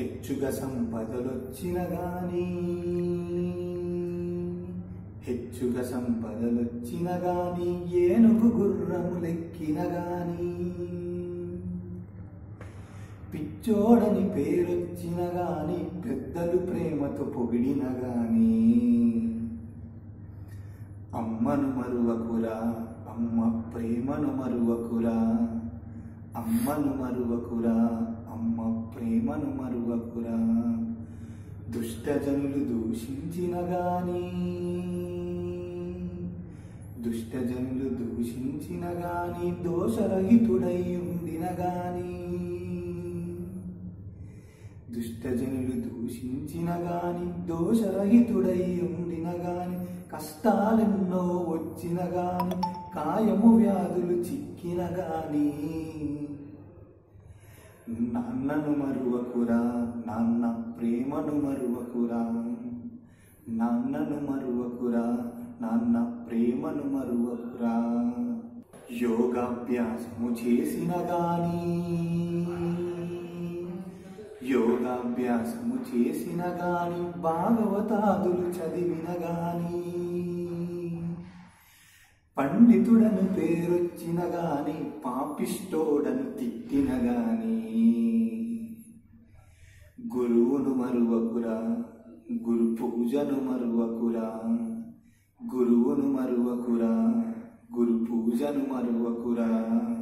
హెచ్చుగా సంపదలొచ్చిన గాని హెచ్చుగా సంపదలొచ్చిన గాని ఏనుగు గుర్రములెక్కిన గాని పిచ్చోడని పేరొచ్చిన గాని పెద్దలు ప్రేమతో పొగిడిన గాని అమ్మను మరువకురా అమ్మ ప్రేమను మరువకురా అమ్మను మరువకురా అమ్మ ప్రేమను మరువకురా దుష్టజనులు దూషించిన గాని దుష్టజనులు దూషించిన గాని దోషరహితుడై ఉండిన గాని దుష్టజనులు దూషించిన గాని దోషరహితుడై ఉండిన గాని కష్టాలెన్నో వచ్చిన గాని కాయము వ్యాధులు చిక్కిన గాని నాన్నను మరువకురా నాన్న ప్రేమను మరువకురా నాన్నను మరువకురా నాన్న ప్రేమను మరువకురా యోగాభ్యాసము చేసిన గాని యోగాభ్యాసము చేసిన గాని భాగవతాదులు చదివిన గాని పండితుడను పేరొచ్చిన గాని పాపిష్టోడను తిట్టిన గాని గురువును మరువకురా గురు పూజను మరువకురా గురువును మరువకురా గురు పూజను మరువకురా